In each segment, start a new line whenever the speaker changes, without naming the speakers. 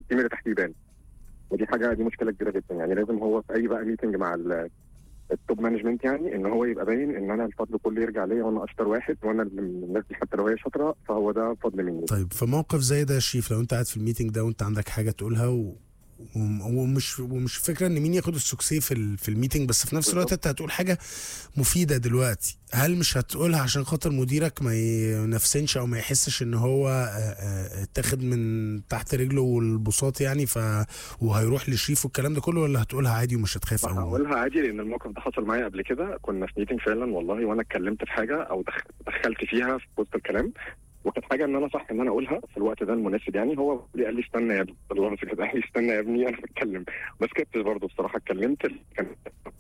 التيم اللي تحتيه يبان ودي حاجه دي مشكله كبيره جدا يعني لازم هو في اي بقى ميتنج مع ال- التوب مانجمنت يعني ان هو يبقى باين ان انا الفضل كله يرجع ليا وانا اشطر واحد وانا اللي من الناس دي حتى لو هي شاطره فهو ده فضل مني
طيب في موقف زي ده يا شريف لو انت قاعد في الميتنج ده وانت عندك حاجه تقولها و... وم- ومش ومش فكره ان مين ياخد السكسي في ال... في الميتنج بس في نفس الوقت انت هتقول حاجه مفيده دلوقتي هل مش هتقولها عشان خاطر مديرك ما ينفسنش او ما يحسش ان هو آه، آه، اتاخد من تحت رجله والبساط يعني ف وهيروح لشريف والكلام ده كله ولا هتقولها عادي ومش هتخاف او
هقولها عادي لان الموقف ده حصل معايا قبل كده كنا في ميتنج فعلا والله وانا اتكلمت في حاجه او دخ- دخلت فيها في وسط الكلام وكانت حاجه ان انا صح ان انا اقولها في الوقت ده المناسب يعني هو لي قال لي استنى يا ابني والله كده قال لي استنى يا ابني انا بتكلم بس كنت برضه بصراحه اتكلمت كان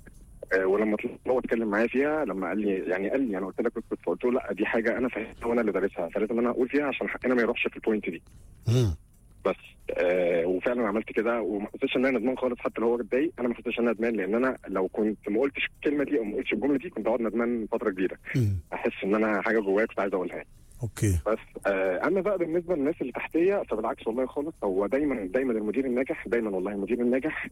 آه، ولما طلع هو اتكلم معايا فيها لما قال لي يعني قال لي انا قلت لك كنت قلت له لا دي حاجه انا فاهمها وانا اللي دارسها فلازم انا اقول فيها عشان حقنا ما يروحش في البوينت دي
مم.
بس آه وفعلا عملت كده وما حسيتش ان انا ندمان خالص حتى لو هو اتضايق انا ما حسيتش ان انا ندمان لان انا لو كنت ما قلتش الكلمه دي او ما قلتش الجمله دي كنت اقعد ندمان فتره كبيره
مم.
احس ان انا حاجه جوايا كنت عايز اقولها
اوكي
بس آه اما بقى بالنسبه للناس اللي تحتيه فبالعكس والله خالص هو دايما دايما المدير الناجح دايما والله المدير الناجح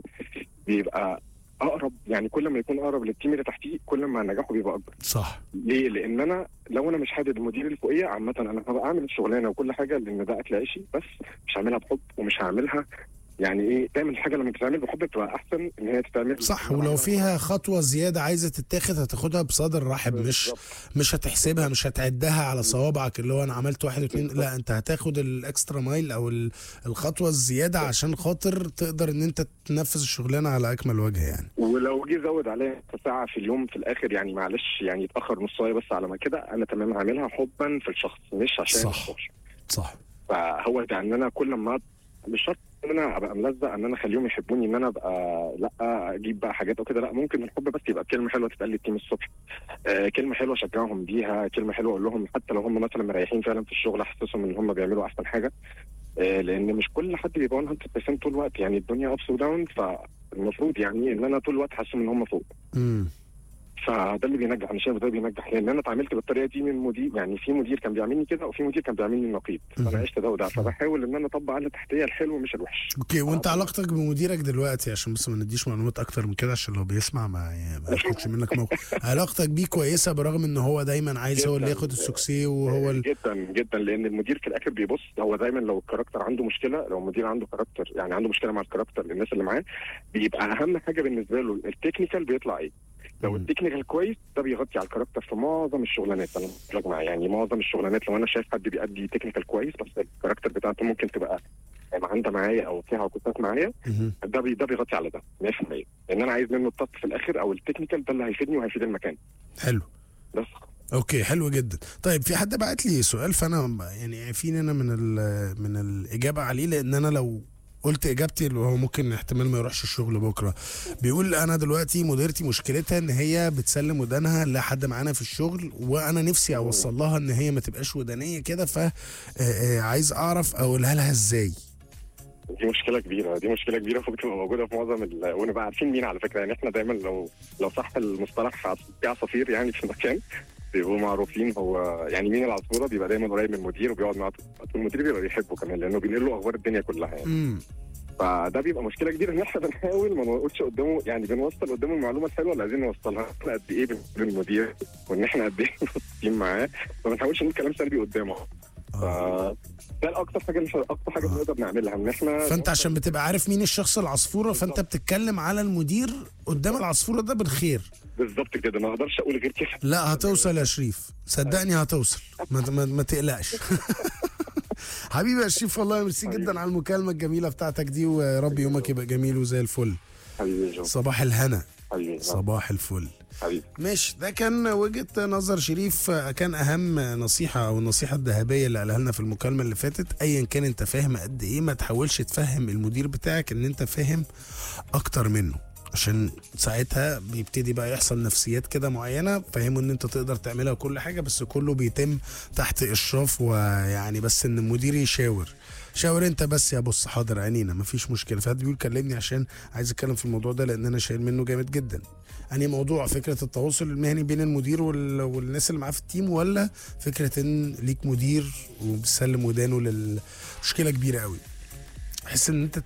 بيبقى اقرب يعني كل ما يكون اقرب للتيم اللي تحتيه كل ما نجاحه بيبقى اكبر
صح
ليه؟ لان انا لو انا مش حابب المدير اللي فوقيه عامه انا هبقى اعمل الشغلانه وكل حاجه لان ده اكل عيشي بس مش هعملها بحب ومش هعملها يعني ايه تعمل الحاجه لما تتعمل بحب بتبقى احسن ان هي تتعمل
صح ولو فيها خطوه زياده عايزه تتاخد هتاخدها بصدر رحب مش
بالظبط.
مش هتحسبها مش هتعدها على صوابعك اللي هو انا عملت واحد اتنين لا انت هتاخد الاكسترا مايل او ال- الخطوه الزياده عشان خاطر تقدر ان انت تنفذ الشغلانه على اكمل وجه يعني
ولو جه زود عليها ساعه في اليوم في الاخر يعني معلش يعني يتاخر نص ساعه بس على ما كده انا تمام هعملها حبا في الشخص مش عشان
صح.
الشغل.
صح
فهو ده ان انا كل ما مش شرط ان انا ابقى ملزق ان انا اخليهم يحبوني ان انا ابقى لا اجيب بقى حاجات او كده لا ممكن الحب بس يبقى كلمه حلوه تتقال للتيم الصبح آه كلمه حلوه اشجعهم بيها كلمه حلوه اقول لهم حتى لو هم مثلا مريحين فعلا في الشغل احسسهم ان هم بيعملوا احسن حاجه آه لان مش كل حد بيبقى 100% طول الوقت يعني الدنيا ابس وداون فالمفروض يعني ان انا طول الوقت حاسسهم ان هم فوق
امم
فده اللي بينجح انا شايف ده بينجح لان انا اتعاملت بالطريقه دي من مدير يعني في مدير كان بيعاملني كده وفي مدير كان بيعاملني نقيض
مهم.
فانا عشت ده وده فبحاول ان انا اطبق على تحتيه الحلو مش الوحش
اوكي وانت علاقتك بمديرك دلوقتي عشان بس ما نديش معلومات اكتر من كده عشان لو بيسمع ما ما ياخدش منك موقف علاقتك بيه كويسه برغم ان هو دايما عايز هو اللي
جداً.
ياخد السكسي وهو ال...
جدا جدا لان المدير في الاخر بيبص هو دايما لو الكاركتر عنده مشكله لو المدير عنده كاركتر يعني عنده مشكله مع الكاركتر للناس اللي معاه بيبقى اهم حاجه بالنسبه له التكنيكال بيطلع ايه لو
مم.
التكنيكال كويس ده بيغطي على الكاركتر في معظم الشغلانات انا متفق معاه يعني معظم الشغلانات لو انا شايف حد بيأدي تكنيكال كويس بس الكاركتر بتاعته ممكن تبقى عنده معايا او فيها عقوبات معايا
مهم.
ده بي ده بيغطي على ده 100% لان انا عايز منه التاتش في الاخر او التكنيكال ده اللي هيفيدني وهيفيد المكان
حلو
بس
اوكي حلو جدا طيب في حد بعت لي سؤال فانا يعني عارفين انا من ال- من الاجابه عليه لان انا لو قلت اجابتي اللي هو ممكن احتمال ما يروحش الشغل بكره بيقول انا دلوقتي مديرتي مشكلتها ان هي بتسلم ودانها لحد معانا في الشغل وانا نفسي اوصل لها ان هي ما تبقاش ودانيه كده ف آه، آه، عايز اعرف اقولها لها ازاي
دي مشكله كبيره دي مشكله كبيره وبتبقى موجوده في معظم ال... ونبقى عارفين مين على فكره يعني احنا دايما لو لو صح المصطلح عص- في عصافير يعني في المكان بيبقوا معروفين هو يعني مين العصفوره بيبقى دايما قريب من المدير وبيقعد معاه طول الوقت. والمدير بيبقى بيحبه كمان لانه بينقل له اخبار الدنيا كلها يعني
امم
فده بيبقى مشكله كبيره ان احنا بنحاول ما نقولش قدامه يعني بنوصل قدامه المعلومه الحلوه اللي عايزين نوصلها احنا قد ايه بنقول المدير وان احنا قد ايه مبسوطين معاه فما بنحاولش نقول كلام سلبي قدامه ف
آه.
ده اكتر حاجه مش اكتر حاجه بنقدر نعملها ان احنا
فانت عشان بتبقى عارف مين الشخص العصفوره فانت بتتكلم على المدير قدام العصفوره ده بالخير
بالظبط كده ما اقدرش اقول غير كده
لا هتوصل يا شريف صدقني هتوصل ما, ما, ما تقلقش حبيبي يا شريف والله ميرسي
حبيبي.
جدا على المكالمه الجميله بتاعتك دي ويا رب يومك يبقى جميل وزي الفل
حبيبي جو
صباح الهنا
حبيبي
صباح الفل
حبيبي
ماشي ده كان وجهه نظر شريف كان اهم نصيحه او النصيحه الذهبيه اللي قالها لنا في المكالمه اللي فاتت ايا كان انت فاهم قد ايه ما تحاولش تفهم المدير بتاعك ان انت فاهم اكتر منه عشان ساعتها بيبتدي بقى يحصل نفسيات كده معينه فهموا ان انت تقدر تعملها كل حاجه بس كله بيتم تحت اشراف ويعني بس ان المدير يشاور شاور انت بس يا بص حاضر عينينا مفيش مشكله فهد بيقول كلمني عشان عايز اتكلم في الموضوع ده لان انا شايل منه جامد جدا انهي موضوع فكره التواصل المهني بين المدير وال... والناس اللي معاه في التيم ولا فكره ان ليك مدير وبتسلم ودانه للمشكله كبيره قوي احس ان انت